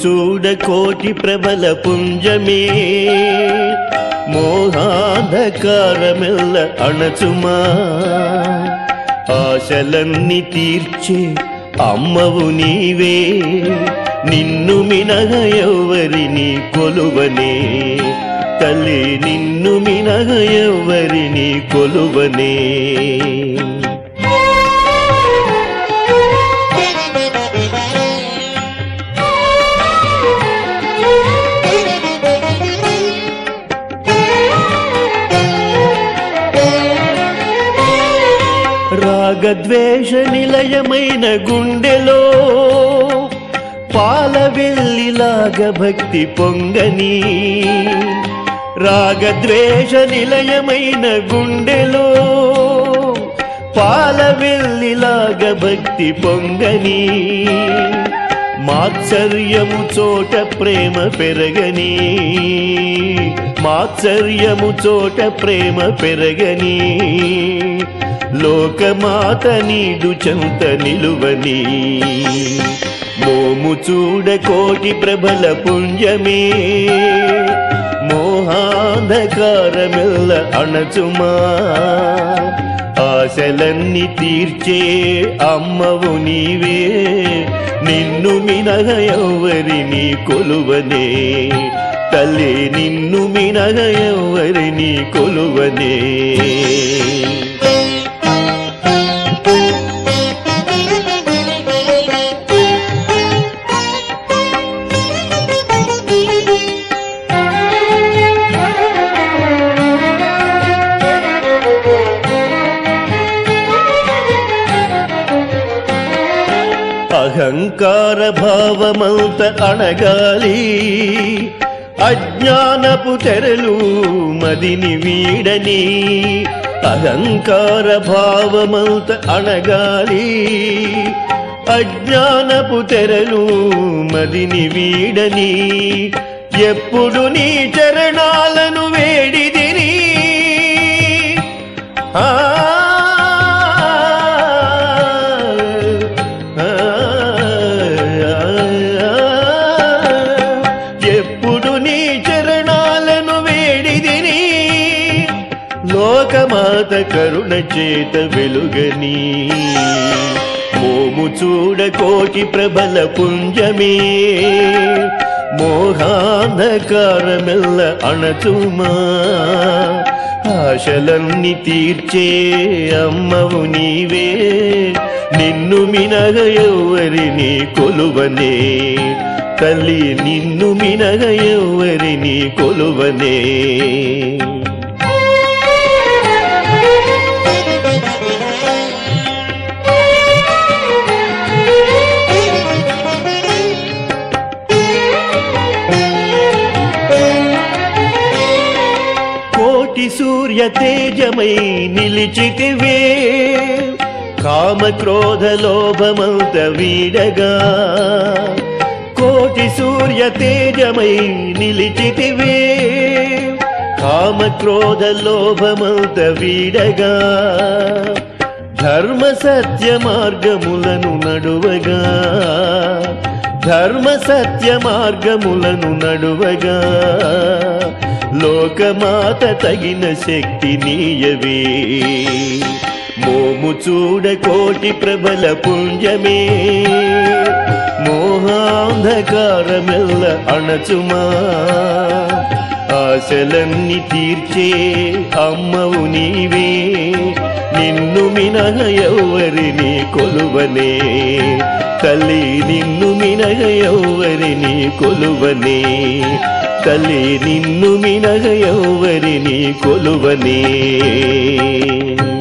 చూడ కోటి ప్రబల పుంజమే మోహాంధకారమెల్ల అణచుమా ఆశలన్నీ తీర్చే అమ్మవు నీవే నిన్ను మినగ ఎవరిని కొలువనే తల్లి నిన్ను మినగ ఎవరిని కొలువనే రాగద్వేష నిలయమైన గుండెలో పాల వెల్లిలాగ భక్తి పొంగని రాగద్వేష నిలయమైన గుండెలో పాల వెల్లిలాగ భక్తి పొంగని మాత్సర్యము చోట ప్రేమ పెరగని మాత్సర్యము చోట ప్రేమ పెరగని లోకమాత నీడు చెంత నిలువని మోము చూడ కోటి ప్రబల పుంజమే మోహాంధకారమెల్ల అణచుమా ఆశలన్నీ తీర్చే అమ్మవు నీవే నిన్ను మినగ ఎవరిని కొలువనే తల్లి నిన్ను మినగ ఎవరిని కొలువనే అహంకార భావమంత అణగాలి అజ్ఞానపు తెరలు మదిని వీడని అహంకార భావమంత అణగాలి అజ్ఞానపు తెరలు మదిని వీడని ఎప్పుడు నీ చరణాలను వేడిదిని ఆ ఎప్పుడు నీ చరణాలను వేడిదిని లోకమాత కరుణ చేత వెలుగని మోము చూడ కోటి ప్రబల పుంజమే మోహాంధకారమెల్ల అణచుమా ఆశలన్నీ తీర్చే అమ్మవు నీవే నిన్ను మినగ ఎవరిని కొలువనే తల్లి నిన్ను మినగ ఎవరిని కొలువనే కోటి సూర్య తేజమై నిలిచితివే కామ క్రోధ లోభమంత వీడగా కోటి సూర్య తేజమై నిలిచితివే కామ క్రోధ లోభమంత వీడగా ధర్మ సత్య మార్గములను నడువగా ధర్మ సత్య మార్గములను నడువగా లోకమాత తగిన శక్తి నీయవే మోము చూడ కోటి ప్రబల పుంజమే మోహాంధకారమెల్ల అణచుమా ఆశలన్నీ తీర్చే అమ్మవు నీవే నిన్ను మినగ ఎవరిని కొలువనే తల్లి నిన్ను మినగ ఎవరిని కొలువనే తల్లి నిన్ను మినగ ఎవరిని కొలువనే